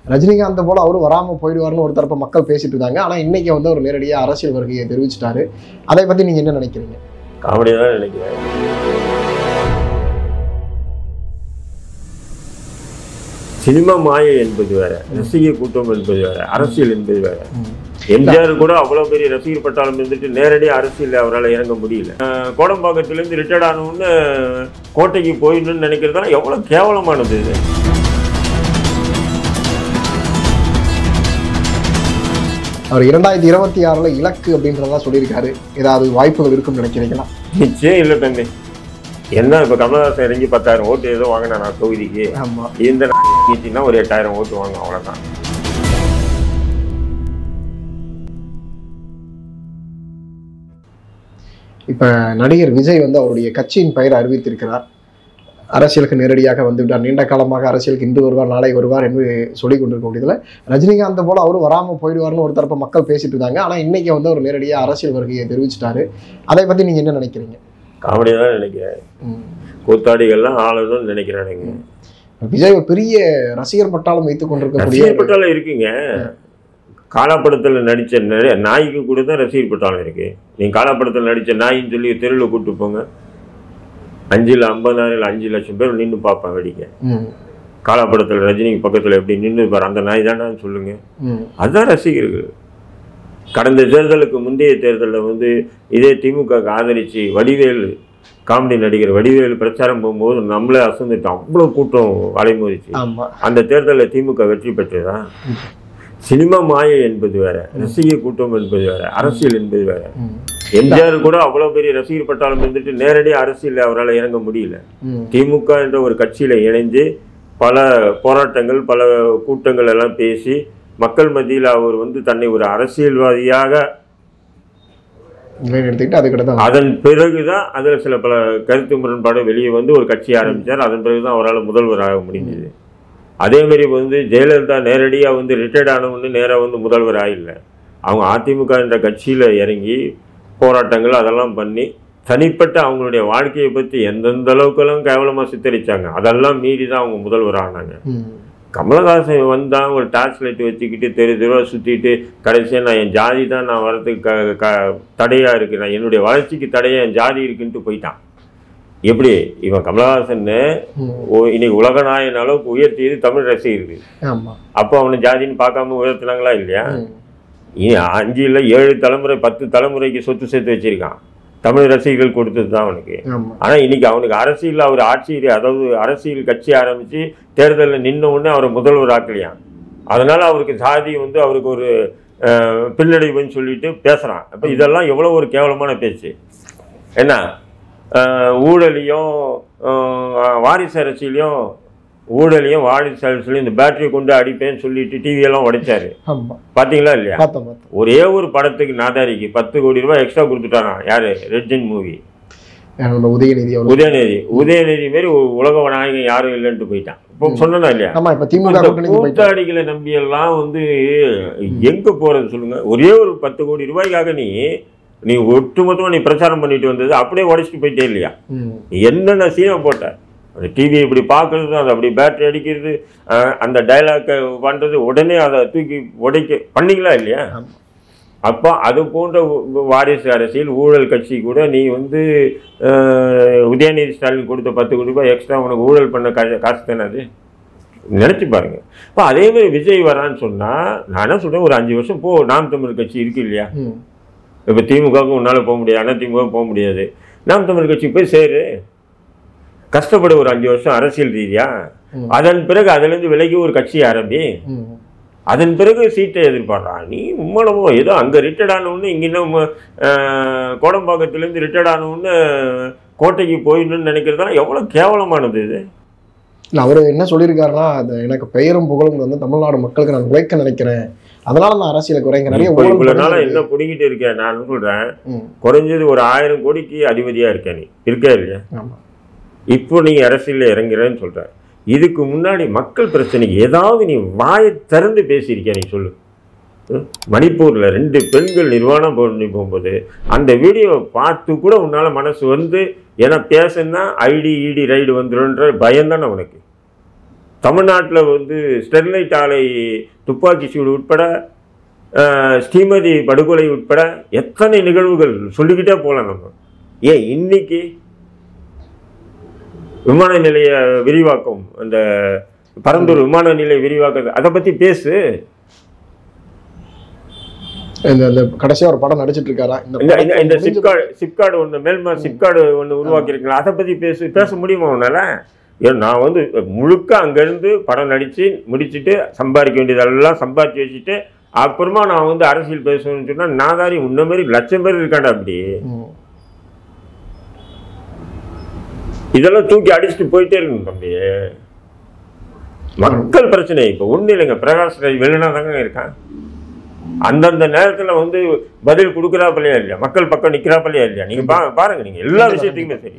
ரஜினிகாந்த் போல அவரும் வராம போயிடுவாருன்னு ஒரு தரப்பு மக்கள் பேசிட்டு இருந்தாங்க ஆனா இன்னைக்கு வந்து அவர் நேரடியா அரசியல் வருகையை தெரிவிச்சிட்டாரு அதை பத்தி நீங்க என்ன நினைக்கிறீங்க காமெடியாக தான் நினைக்கிறேன் சினிமா மாயை என்பது வேற ரசிகர் கூட்டம் என்பது வேற அரசியல் என்பது வேற எம்ஜிஆர் கூட அவ்வளவு பெரிய ரசிகர் பட்டாளம் இருந்துட்டு நேரடியாக அரசியல் அவரால் இறங்க முடியல அஹ் கோடம்பாக்கத்துலேருந்து ரிட்டையர்ட் ஆனவுடனே கோட்டைக்கு போயிடணும்னு நினைக்கிறதுலாம் எவ்வளோ கேவலமானது இது அவர் இரண்டாயிரத்தி இருபத்தி ஆறுல இலக்கு அப்படின்றதா சொல்லியிருக்காரு ஏதாவது வாய்ப்புகள் இருக்கும்னு நினைக்கிறீங்களா நிச்சயம் இல்லை தம்பி என்ன இப்போ கமலஹாசன் இறங்கி பத்தாயிரம் ஓட்டு ஏதோ வாங்கினா நான் தொகுதிக்கு ஆமா இந்த நீட்டினா ஒரு எட்டாயிரம் ஓட்டு வாங்க அவ்வளோதான் இப்ப நடிகர் விஜய் வந்து அவருடைய கட்சியின் பெயரை அறிவித்திருக்கிறார் அரசியலுக்கு நேரடியாக வந்துவிட்டார் நீண்ட காலமாக அரசியலுக்கு இன்று வருவார் நாளை வருவார் என்று சொல்லிக் கொண்டிருக்க வேண்டியதுல ரஜினிகாந்த் போல அவரும் வராம போயிடுவார்னு ஒரு தரப்பு மக்கள் பேசிட்டு இருந்தாங்க ஆனா இன்னைக்கு வந்து அவர் நேரடியா அரசியல் வருகையை தெரிவிச்சிட்டாரு அதை பத்தி நீங்க என்ன நினைக்கிறீங்க காமெடியாக தான் நினைக்கிறேன் ம். கூத்தாடிகள்லாம் ஆளுதுன்னு நினைக்கிறானுங்க விஜய் ஒரு பெரிய ரசிகர் பட்டாளம் வைத்துக் கொண்டிருக்கக்கூடிய ரசிகர் பட்டாளம் இருக்குங்க காலாப்படத்தில் நடித்த நிறைய நாய்க்கு கூட தான் ரசிகர் பட்டாளம் இருக்கு நீ காலாப்படத்தில் நடித்த நாயின்னு சொல்லி தெருவில் கூப்பிட்டு போங்க அஞ்சில் ஐம்பதாயிரம் இல்லை அஞ்சு லட்சம் பேர் நின்று பார்ப்பேன் வேடிக்கை ம், காலாப்படத்தில் ரஜினிக்கு பக்கத்தில் எப்படி நின்று பாரு அந்த நாய் தானே சொல்லுங்க ம், அதுதான் ரசிகர்கள் கடந்த தேர்தலுக்கு முந்தைய தேர்தலில் வந்து இதே திமுக ஆதரித்து வடிவேலு காமெடி நடிகர் வடிவேலு பிரச்சாரம் போகும்போது நம்மளே அசந்துட்டோம் அவ்வளோ கூட்டம் அலைமோதிச்சு ஆமா அந்த தேர்தலில் திமுக வெற்றி பெற்றதா சினிமா மாயை என்பது வேற ரசிகர் கூட்டம் என்பது வேற அரசியல் என்பது வேற ம், எம்ஜிஆர் கூட அவ்வளோ பெரிய ரசிகர் பட்டாளம் இருந்துட்டு நேரடியாக அரசியலில் அவரால் இறங்க முடியல ம், திமுக என்ற ஒரு கட்சியில் இணைஞ்சு பல போராட்டங்கள் பல கூட்டங்கள் எல்லாம் பேசி மக்கள் மத்தியில் அவர் வந்து தன்னை ஒரு அரசியல்வாதியாக நிலைநிறுத்திட்டு அதுக்கிட்ட தான் அதன் பிறகுதான் அதில் சில பல கருத்து முரண்பாடு வெளியே வந்து ஒரு கட்சி ஆரம்பித்தார் அதன் பிறகுதான் அவரால் முதல்வராக முடிஞ்சது அதே மாதிரி வந்து ஜெயலலிதா நேரடியாக வந்து ரிட்டையர்ட் ஆனவொன்னு நேராக வந்து முதல்வர் ஆயில்ல அவங்க அதிமுக என்ற கட்சியில் இறங்கி போராட்டங்கள் அதெல்லாம் பண்ணி தனிப்பட்ட அவங்களுடைய வாழ்க்கையை பற்றி எந்தெந்த அளவுக்கெல்லாம் கேவலமாக சித்தரிச்சாங்க அதெல்லாம் மீறி தான் அவங்க முதல்வர் ஆனாங்க ம், கமலஹாசன் வந்தான் ஒரு டார்ச் லைட் வச்சுக்கிட்டு தெரு தெருவாக சுற்றிட்டு கடைசியாக நான் என் ஜாதி தான் நான் வரதுக்கு க க தடையாக இருக்கு நான் என்னுடைய வளர்ச்சிக்கு தடையாக என் ஜாதி இருக்குன்ட்டு போயிட்டான் எப்படி இவன் கமலஹாசன் ம், ஓ இன்னைக்கு உலகநாயகன் அளவுக்கு உயர்த்தியது தமிழ் ரசிகர்கள் ஆமா அப்போ அவனை ஜாதின்னு பார்க்காம உயர்த்தினாங்களா இல்லையா ம், இனி அஞ்சு இல்லை ஏழு தலைமுறை பத்து தலைமுறைக்கு சொத்து சேர்த்து வச்சிருக்கான் தமிழ் ரசிகர்கள் கொடுத்தது தான் அவனுக்கு ஆமா ஆனால் இன்னைக்கு அவனுக்கு அரசியல் அவர் ஆட்சியில் அதாவது அரசியல் கட்சி ஆரம்பித்து தேர்தலில் நின்ன உடனே அவரை முதல்வர் ஆக்கலையாம் அதனால அவருக்கு சாதி வந்து அவருக்கு ஒரு அஹ், பின்னடைவுன்னு சொல்லிட்டு பேசுகிறான் அப்போ இதெல்லாம் எவ்வளோ ஒரு கேவலமான பேச்சு என்ன அஹ், ஊழலையும் அஹ், வாரிசு அரசியலையும் ஊழலையும் வாரிசு அரசியலையும் இந்த பேட்டரியை கொண்டு அடிப்பேன்னு சொல்லிட்டு டிவியெல்லாம் உடைச்சாரு ஆமா பார்த்தீங்களா இல்லையா பார்த்தோம் பார்த்தோம் ஒரே ஒரு படத்துக்கு நாதாரிக்கு பத்து கோடி ரூபாய் எக்ஸ்ட்ரா கொடுத்துட்டாராம் யாரு ரெட்ஜின் மூவி நம்ம உதயநிதி அவர் உதயநிதி உதயநிதி மாரி ஒரு உலக நாயகன் யாரும் இல்லைன்ட்டு போயிட்டான் இப்போ சொன்னா இல்லையா ஆமா இப்ப திமுக இந்த கூட்டணிக்கு போயிட்டு கூத்தாடிகளை நம்பி எல்லாம் வந்து எங்க போறது சொல்லுங்க ஒரே ஒரு பத்து கோடி ரூபாய்க்காக நீ நீ ஒட்டுமொத்தமா நீ பிரச்சாரம் பண்ணிட்டு வந்தது அப்படியே உடைச்சிட்டு போயிட்டே இல்லையா ம், நீ என்னென்ன சீனை போட்ட அந்த டிவியை இப்படி பார்க்கறது அதை அப்படி பேட்டரி அடிக்கிறது அஹ், அந்த டைலாக்கை பண்ணுறது உடனே அதை தூக்கி உடைக்க பண்ணீங்களா இல்லையா ஆமா. அப்போ அது போன்ற வ- வாரிசு அரசியல் ஊழல் கட்சி கூட நீ வந்து அஹ், உதயநிதி ஸ்டாலின் கொடுத்த பத்து கோடி ரூபாய் எக்ஸ்ட்ரா உனக்கு ஊழல் பண்ண கா- காசு தானே அது நினச்சி பாருங்க இப்போ அதே மாதிரி விஜய் வரான்னு சொன்னால் நான் என்ன சொல்கிறேன் ஒரு அஞ்சு வருஷம் போ நாம் தமிழ் கட்சி இருக்கு இல்லையா ம், இப்போ திமுகவுக்கு உன்னால் போக முடியாது அண்ணா திமுக போக முடியாது நாம் தமிழ் கட்சி போய் சேரு கஷ்டப்படு ஒரு அஞ்சு வருஷம் அரசியல் ரீதியா ம். அதன் பிறகு அதுலேருந்து விலகி ஒரு கட்சி ஆரம்பி ம், அதன் பிறகு சீட்டை எதிர்பார்றான் நீ உம்மளமோ ஏதோ அங்கே ரிட்டையர்ட் ஆனவுன்னு இங்கே இன்னும் அஹ், கோடம்பாக்கத்துலேருந்து ரிட்டையர்ட் ஆனவுன்னு கோட்டைக்கு போயிடணும்னு நினைக்கிறதுலாம் எவ்வளோ கேவலமானது இது இல்ல அவரு என்ன சொல்லியிருக்காருன்னா அது எனக்கு பெயரும் புகழும் வந்து தமிழ்நாடு மக்களுக்கு நான் உழைக்க நினைக்கிறேன் அதனால நான் அரசியலுக்கு உரைங்க நிறைய இப்போ ஊழல் இவ்வளோ நாளாக பண்ணிருக்கு. என்ன பிடிக்கிட்டு இருக்கேன் நான் சொல்கிறேன் ம், குறைஞ்சது ஒரு ஆயிரம் கோடிக்கு அதிபதியாக இருக்க நீ இருக்கே இல்லையா ஆமா இப்போ நீ அரசியலில் இறங்குறேன்னு சொல்ற இதுக்கு முன்னாடி மக்கள் பிரச்சனைக்கு ஏதாவது நீ வாயை திறந்து பேசியிருக்கியா நீ சொல்லு ம்? மணிப்பூர்ல ரெண்டு பெண்கள் நிர்வாணம் பண்ணி போகும்போது அந்த வீடியோவை பார்த்து கூட உன்னால மனசு வந்து ஏன்னா பேசுனா ஐடி இடி ரைடு வந்துடும்ன்ற பயம் தானே உனக்கு தமிழ்நாட்டில் வந்து ஸ்டெர்லைட் ஆலை துப்பாக்கி சூடு உட்பட அஹ், ஸ்ரீமதி படுகொலை உட்பட எத்தனை நிகழ்வுகள் சொல்லிக்கிட்டே போகலாம் நம்ம ஏன் இன்னைக்கு விமான நிலைய விரிவாக்கம் அந்த பரந்தூர் விமான நிலைய விரிவாக்கம் அதை பற்றி பேசு இந்த இந்த கடைசியா ஒரு படம் நடிச்சிட்டு இருக்காரா இந்த இந்த இந்த- இந்த படத்தை சிப்கார்டு சிப்கார்டு ஒன்று மேல்மா சிப்கார்டு ஒன்று உருவாக்கியிருக்கீங்களா அதை பற்றி பேசு பேச முடியுமா உன்னால ஏன் நான் வந்து முழுக்க அங்கேருந்து படம் நடித்து முடிச்சுட்டு சம்பாதிக்க வேண்டியதெல்லாம் சம்பாதிச்சு வச்சுட்டு அப்புறமா நான் வந்து அரசியல் பேசணும்னு சொன்னால் நாதாரி உன்ன மாதிரி லட்சம் பேர் இருக்காண்டா அப்படி ம். இதெல்லாம் தூக்கி அடிச்சுட்டு போயிட்டே இருக்கணும் தம்பி மக்கள் பிரச்சனை இப்போ ஒன்றும் இல்லைங்க பிரகாஷ் ராஜ் வெளினா தாங்க இருக்கான் அந்தந்த நேரத்தில் வந்து பதில் கொடுக்குறாப்பலையா இல்லையா மக்கள் பக்கம் நிற்கிறாப்பலையா இல்லையா நீங்கள் பா பாருங்க நீங்கள் எல்லா விஷயத்துக்குமே சரி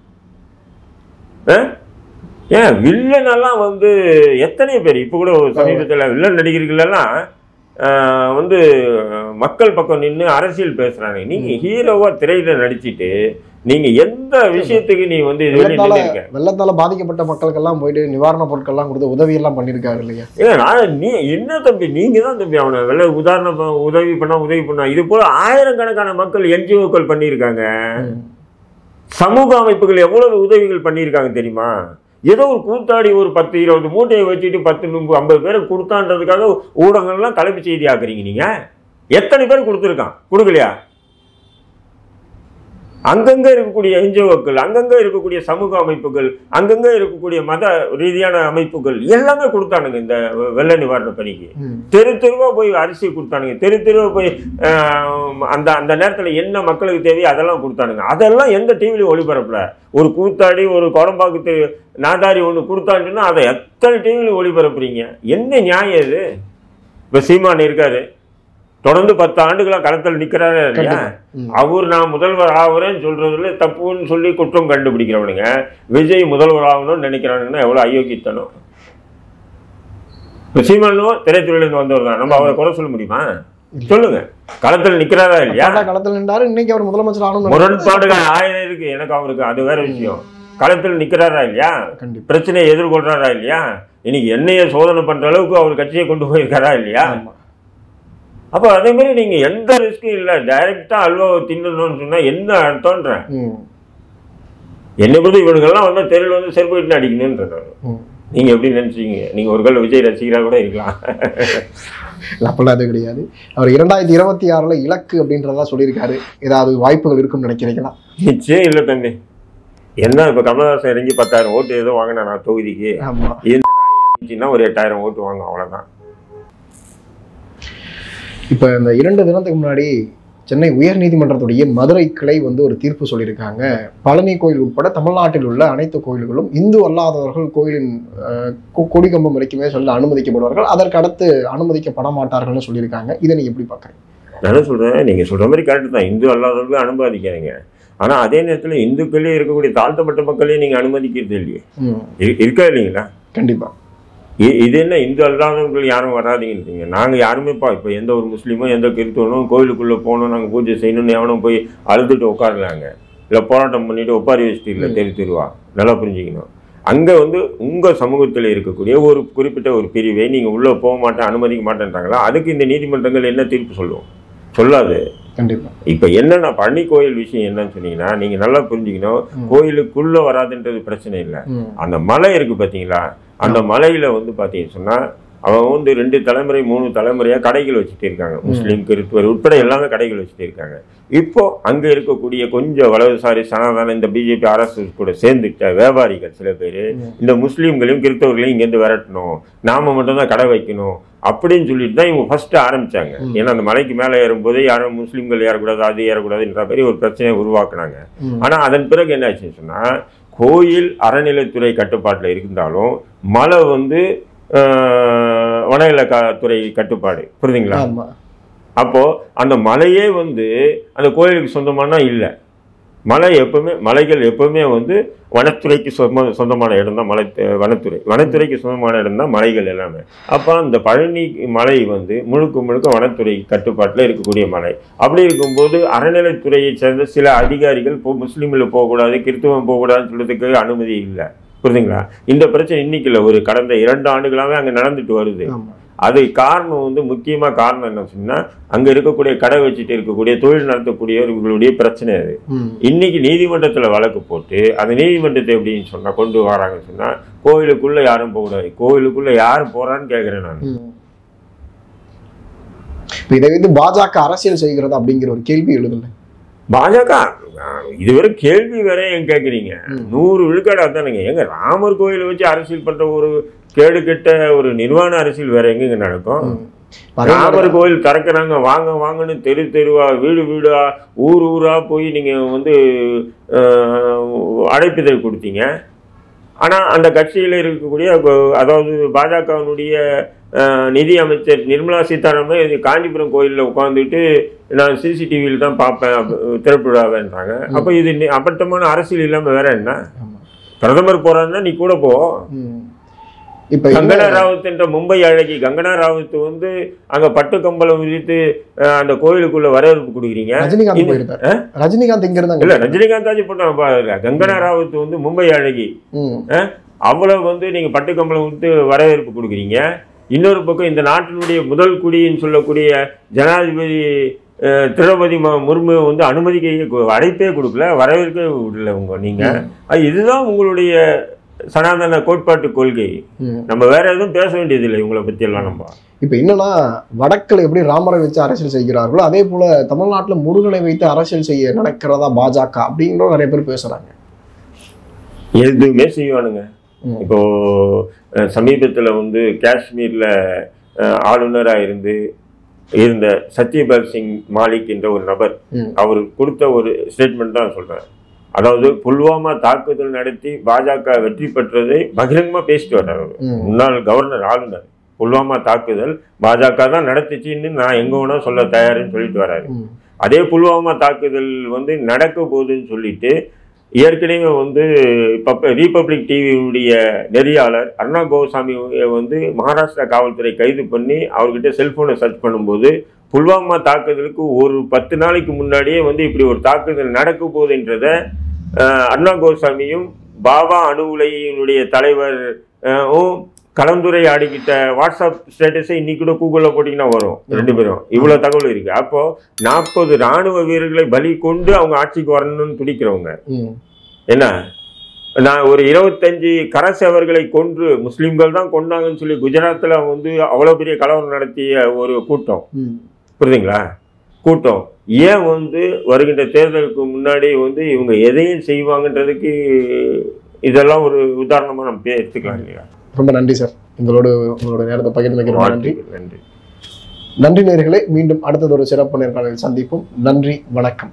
ஆ? ஏன் வில்லன் எல்லாம் வந்து எத்தனை பேர் இப்போ கூட சமீபத்தில் வில்லன் நடிகர்கள் எல்லாம் ஆ, வந்து மக்கள் பக்கம் நின்று அரசியல் பேசுறாங்க நீங்க ஹீரோவா திரையில நடிச்சிட்டு நீங்க எந்த விஷயத்துக்கு நீ வந்து இது வெளியே வெள்ளத்தால நின்னுருக்க? வெள்ளத்தால பாதிக்கப்பட்ட மக்களுக்கெல்லாம் போயிட்டு நிவாரண பொருட்கள்லாம் கொடுத்து உதவி எல்லாம் பண்ணிருக்காரு இல்லையா ஏன் நான் நீ என்ன தம்பி நீங்க தான் தம்பி அவனை வெள்ள உதாரணம் ப- உதவி பண்ணா உதவி பண்ணா இது போல ஆயிரக்கணக்கான மக்கள் என்ஜிஓக்கள் பண்ணியிருக்காங்க ம். சமூக அமைப்புகள் எவ்வளவு உதவிகள் பண்ணியிருக்காங்க தெரியுமா ஏதோ ஒரு கூத்தாடி ஒரு பத்து இருபது மூட்டையை வச்சுட்டு பத்து நும்பு ஐம்பது பேரை கொடுத்தான்றதுக்காக ஊடகங்கள்லாம் தலைப்பு செய்தி ஆக்குறீங்க நீங்க எத்தனை பேர் கொடுத்துருக்கான் கொடுக்கலையா அங்கங்க இருக்கக்கூடிய என்ஜிஓக்கள் அங்கங்க இருக்கக்கூடிய சமூக அமைப்புகள் அங்கங்க இருக்கக்கூடிய மத ரீதியான அமைப்புகள் எல்லாமே கொடுத்தானுங்க இந்த வெ- வெள்ள நிவாரண பணிக்கு ம். தெரு தெருவா போய் அரிசி கொடுத்தானுங்க தெரு தெருவா போய் ஆஹ், அந்த அந்த நேரத்தில் என்ன மக்களுக்கு தேவையோ அதெல்லாம் கொடுத்தானுங்க அதெல்லாம் எந்த டிவிலையும் ஒளிபரப்பல ஒரு கூத்தாடி ஒரு குடம்பாக்கு தெரு நாதாரி ஒன்று கொடுத்தாச்சுன்னா அதை எத்தனை டிவிலையும் ஒளிபரப்புறீங்க என்ன நியாயம் இது இப்போ சீமான் இருக்காரு தொடர்ந்து பத்து ஆண்டுகளா களத்தில் நிற்கிறாரு இல்லையா கண்டிப்பா. ம். அவர் நான் முதல்வர் ஆகுறேன்னு சொல்றதுல தப்புன்னு சொல்லி குற்றம் கண்டுபிடிக்கிறவனுங்க விஜய் முதல்வர் ஆகணும்னு நினைக்கிறானுங்கன்னா எவ்வளவு அயோக்கியத்தனம் இப்ப சீமானும் திரைத்துறையிலிருந்து வந்தவர் தான் நம்ம அவரை குறை சொல்ல முடியுமா சொல்லுங்க களத்தில் நிக்கிறாரா இல்லையா அப்பா களத்துல நின்றாரு இன்னைக்கு அவர் முதலமைச்சர் ஆகணும் முரண்பாடுகள் ஆயிரம் இருக்கு எனக்கு அவருக்கு அது வேற விஷயம் களத்தில் நிக்கிறாரா இல்லையா கண்டிப்பா பிரச்சனையை எதிர்கொள்றாரா இல்லையா இன்னைக்கு என்னைய சோதனை பண்ற அளவுக்கு அவர் கட்சியை கொண்டு போயிருக்காரா இல்லையா ஆமா. அப்போ அதே மாதிரி நீங்க எந்த ரிஸ்க்கும் இல்லை டைரக்டா அல்வாவை தின்னணும்னு சொன்னா என்ன அர்த்தம்ன்றேன் ம். என்னை பொறுத்து இவனுங்கெல்லாம் வந்து தெருவில் வந்து செருப்பு விட்டு அடிக்கணுன்ற நான் ம். நீங்க எப்படி நினைச்சீங்க நீங்க ஒரு கால விஜய் ரசிகரா கூட இருக்கலாம் இல்ல, அப்படிலாம் அது கிடையாது அவர் இரண்டாயிரத்தி இருபத்தி ஆறுல இலக்கு அப்படின்றதா சொல்லியிருக்காரு ஏதாவது வாய்ப்புகள் இருக்கும்னு நினைக்கிறீங்களா நிச்சயம் இல்லை தம்பி என்ன இப்ப கமலஹாசன் இறங்கி பத்தாயிரம் ஓட்டு ஏதோ வாங்கினா நான் தொகுதிக்கு ஆமா இந்த நாய் இறங்கிச்சுன்னா ஒரு எட்டாயிரம் ஓட்டு வாங்க அவ்வளவுதான் இப்ப இந்த இரண்டு தினத்துக்கு முன்னாடி சென்னை உயர்நீதிமன்றத்துடைய மதுரை கிளை வந்து ஒரு தீர்ப்பு சொல்லியிருக்காங்க பழனி கோயில் உட்பட தமிழ்நாட்டில் உள்ள அனைத்து கோயில்களும் இந்து அல்லாதவர்கள் கோயிலின் அஹ், கொ- கொடிக்கம்பம் வரைக்குமே சொல்ல அனுமதிக்கப்படுவார்கள் அதற்கு அடுத்து அனுமதிக்கப்பட மாட்டார்கள்னு சொல்லியிருக்காங்க இதை நீங்க எப்படி பாக்குறீங்க நான் என்ன சொல்றேன் நீங்க சொல்ற மாதிரி கரெக்ட் தான் இந்து அல்லாதவர்களும் அனுமதிக்காதீங்க ஆனா அதே நேரத்துல இந்துக்களே இருக்கக்கூடிய தாழ்த்தப்பட்ட மக்களையும் நீங்க அனுமதிக்கிறது இல்லையே ம், இரு- இருக்கா இல்லைங்களா கண்டிப்பா இ- இது என்ன இந்து அல்லாதவர்கள் யாரும் வராதீங்கன்றீங்க நாங்கள் யாருமே பா இப்போ எந்த ஒரு முஸ்லீமோ எந்த கிறிஸ்தவனும் கோயிலுக்குள்ளே போகணும் நாங்கள் பூஜை செய்யணும்னு எவனும் போய் அழுதுட்டு உட்காரலாங்க இல்லை போராட்டம் பண்ணிட்டு ஒப்பாரி வச்சுட்டு இல்லை தெரு தெருவா நல்லா புரிஞ்சுக்கணும் அங்கே வந்து உங்கள் சமூகத்தில் இருக்கக்கூடிய ஒரு குறிப்பிட்ட ஒரு பிரிவை நீங்கள் உள்ளே போக மாட்டேன் அனுமதிக்க மாட்டேன்றாங்களா அதுக்கு இந்த நீதிமன்றங்கள் என்ன தீர்ப்பு சொல்லுவோம் சொல்லாது கண்டிப்பா இப்போ என்னன்னா பழனி கோயில் விஷயம் என்னன்னு சொன்னீங்கன்னா நீங்கள் நல்லா புரிஞ்சுக்கணும் ம். கோயிலுக்குள்ளே வராதுன்றது பிரச்சனை இல்லை ம், அந்த மலை இருக்கு பாத்தீங்களா அந்த மலையில வந்து பாத்தீங்கன்னு சொன்னா அவன் வந்து ரெண்டு தலைமுறை மூணு தலைமுறையா கடைகள் வச்சுட்டு இருக்காங்க முஸ்லீம் கிறிஸ்துவர் உட்பட எல்லாமே கடைகள் வச்சுட்டு இருக்காங்க இப்போ அங்க இருக்கக்கூடிய கொஞ்சம் வலதுசாரி சனாதன இந்த பிஜேபி ஆர்எஸ்எஸ் கூட சேர்ந்துட்ட வியாபாரிகள் சில பேர் ம். இந்த முஸ்லீம்களையும் கிறிஸ்தவர்களையும் இங்கேருந்து விரட்டணும் நாம மட்டும் தான் கடை வைக்கணும் அப்படின்னு சொல்லிட்டு தான் இவங்க ஃபர்ஸ்ட் ஆரம்பிச்சாங்க ம். ஏன்னா அந்த மலைக்கு மேலே ஏறும்போது யாரும் முஸ்லீம்கள் ஏறக்கூடாது அது ஏறக்கூடாதுன்ற மாதிரி ஒரு பிரச்சனையை உருவாக்குனாங்க ம், ஆனா அதன் பிறகு என்ன ஆச்சுன்னு சொன்னா கோயில் அறநிலைத்துறை கட்டுப்பாட்டில் இருந்தாலும் மலை வந்து ஆஹ், வனவிலக்காத்துறை கட்டுப்பாடு புரியுதுங்களா ஆமா அப்போ அந்த மலையே வந்து அந்த கோயிலுக்கு சொந்தமானா இல்லை மலை எப்பவுமே மலைகள் எப்பவுமே வந்து வனத்துறைக்கு சொந்த சொந்தமான இடம் தான் மலை வனத்துறை வனத்துறைக்கு சொந்தமான இடம் தான் மலைகள் எல்லாமே அப்போ அந்த பழனி மலை வந்து முழுக்க முழுக்க வனத்துறை கட்டுப்பாட்டில் இருக்கக்கூடிய மலை அப்படி இருக்கும்போது அறநிலைத்துறையை சேர்ந்த சில அதிகாரிகள் இப்போ முஸ்லீமில் போகக்கூடாது கிறிஸ்துவம் போகக்கூடாதுன்னு சொல்றதுக்கு அனுமதி இல்லை புரியுதுங்களா இந்த பிரச்சனை இன்னைக்கு இல்லை ஒரு கடந்த இரண்டு ஆண்டுகளாகவே அங்கே நடந்துட்டு வருது ஆமா அது காரணம் வந்து முக்கியமாக காரணம் என்ன சொன்னா அங்கே இருக்கக்கூடிய கடை வச்சுட்டு இருக்கக்கூடிய தொழில் நடத்தக்கூடியவர்களுடைய பிரச்சனை அது ம் இன்னைக்கு நீதிமன்றத்தில் வழக்கு போட்டு அந்த நீதிமன்றத்தை எப்படின்னு சொன்னா கொண்டு வராங்கன்னு சொன்னா கோயிலுக்குள்ள யாரும் போகக்கூடாது கோயிலுக்குள்ள யார் போறான்னு கேட்குறேன் நான் ம். இப்ப இதை வந்து பாஜக அரசியல் செய்கிறது அப்படிங்கிற ஒரு கேள்வி எழுதல பாஜக இதுவரை கேள்வி வேற ஏன் கேட்குறீங்க ம். நூறு விழுக்காடு அதானுங்க எங்க ராமர் கோயிலை வச்சு அரசியல் பண்ற ஒரு கேடு கெட்ட ஒரு நிர்வாண அரசியல் வேற எங்கெங்க நடக்கும் ம். அதே மாதிரி ராமர் கோயில் திறக்கிறாங்க வாங்க வாங்கன்னு தெரு தெருவா வீடு வீடா ஊர் ஊரா போய் நீங்க வந்து அஹ், அழைப்பிதழ் கொடுத்தீங்க ஆனா அந்த கட்சியில இருக்கக்கூடிய கொ- அதாவது பாஜகவினுடைய நிதி அமைச்சர் நிர்மலா சீதாராமன் இது காஞ்சிபுரம் கோயில்ல உட்காந்துட்டு நான் சிசிடிவியில் தான் பார்ப்பேன் அப்ப- திறப்பு விழாவேன்றாங்க அப்ப இது நி- அப்பட்டமான அரசியல் இல்லாம வேற என்ன ஆமா. பிரதமர் போறாருன்னா நீ கூட போ ம். இப்ப கங்கனா என்ன- ராவத் என்ற மும்பை அழகி கங்கனா ராவத் வந்து அங்க பட்டு கம்பளம் விரித்து அஹ், அந்த கோயிலுக்குள்ள வரவேற்பு கொடுக்குறீங்க ரஜினிகாந்த் இது- போயிருந்தாரு ரஜினிகாந்த் இங்க இருந்தாங்க இல்ல ரஜினிகாந்த் ஆச்சு போட்டோம் கங்கனா ராவத் வந்து மும்பை அழகி ம். அவ்வளவு வந்து நீங்க பட்டு கம்பளம் விட்டு வரவேற்பு கொடுக்குறீங்க இன்னொரு பக்கம் இந்த நாட்டினுடைய முதல் குடின்னு சொல்லக்கூடிய ஜனாதிபதி அஹ், திரௌபதி மு- முர்மு வந்து அனுமதிக்க அழைப்பே கொடுக்கல வரவேற்கவே விடல உங்க நீங்க அது இதுதான் உங்களுடைய சனாதன கோட்பாட்டு கொள்கை ம். நம்ம வேற எதுவும் பேச வேண்டியதில்லை இவங்களை பத்தி எல்லாம் நம்ம இப்ப என்னன்னா வடக்குல எப்படி ராமரை வச்சு அரசியல் செய்கிறார்களோ அதே போல தமிழ்நாட்டுல முருகனை வைத்து அரசியல் செய்ய நடக்கிறதா பாஜக அப்படிங்கிற நிறைய பேர் பேசுறாங்க எதுவுமே செய்வானுங்க ம். இப்போ அஹ், சமீபத்துல வந்து காஷ்மீர்ல அஹ், ஆளுநரா இருந்து இருந்த சத்யபால் சிங் மாலிக் என்ற ஒரு நபர் ம். அவர் கொடுத்த ஒரு ஸ்டேட்மெண்ட் தான் சொல்றேன் அதாவது புல்வாமா தாக்குதல் நடத்தி பாஜக வெற்றி பெற்றதை பகிரங்கமா பேசிட்டு வர்றாரு அவர். ம். முன்னாள் கவர்னர் ஆளுநர் புல்வாமா தாக்குதல் பாஜக தான் நடத்துச்சுன்னு நான் எங்க வேணா சொல்ல தயாருன்னு சொல்லிட்டு வர்றாரு ம். அதே புல்வாமா தாக்குதல் வந்து நடக்க போகுதுன்னு சொல்லிட்டு ஏற்கனவே வந்து இப்போ ரீபப்ளிக் டிவியுடைய நெறியாளர் அருணா கோசாமி வந்து மகாராஷ்டிரா காவல்துறை கைது பண்ணி அவர்கிட்ட செல்போனை சர்ச் பண்ணும்போது புல்வாமா தாக்குதலுக்கு ஒரு பத்து நாளைக்கு முன்னாடியே வந்து இப்படி ஒரு தாக்குதல் நடக்க போகுதுன்றத அஹ், அருணா கோசாமியும் பாபா அணு உலையினுடைய தலைவர் அஹ், உம் கலந்துரையாடிக்கிட்ட வாட்ஸ்அப் ஸ்டேட்டஸை இன்னைக்கு கூட கூகுளில் போட்டிங்கன்னா வரும் ரெண்டு பேரும் இவ்வளோ தகவல் இருக்கு அப்போ நாற்பது ராணுவ வீரர்களை பலி கொண்டு அவங்க ஆட்சிக்கு வரணும்னு துடிக்கிறவங்க ம். என்ன நான் ஒரு இருபத்தஞ்சு கரசேவர்களை கொன்று முஸ்லீம்கள் தான் கொண்டாங்கன்னு சொல்லி குஜராத்தில் வந்து அவ்வளோ பெரிய கலவரம் நடத்திய ஒரு கூட்டம் ம். புரியுதுங்களா கூட்டம் ஏன் வந்து வருகின்ற தேர்தலுக்கு முன்னாடி வந்து இவங்க எதையும் செய்வாங்கன்றதுக்கு இதெல்லாம் ஒரு உதாரணமாக நம்ம பே- எடுத்துக்கலாம் இல்லையா ரொம்ப நன்றி சார் எங்களோட உங்களோட நேரத்தை பகிர்ந்து ரொம்ப நன்றி நன்றி நன்றி நேர்களே மீண்டும் அடுத்தது ஒரு சிறப்பு நேர்காணலில் சந்திப்போம் நன்றி வணக்கம்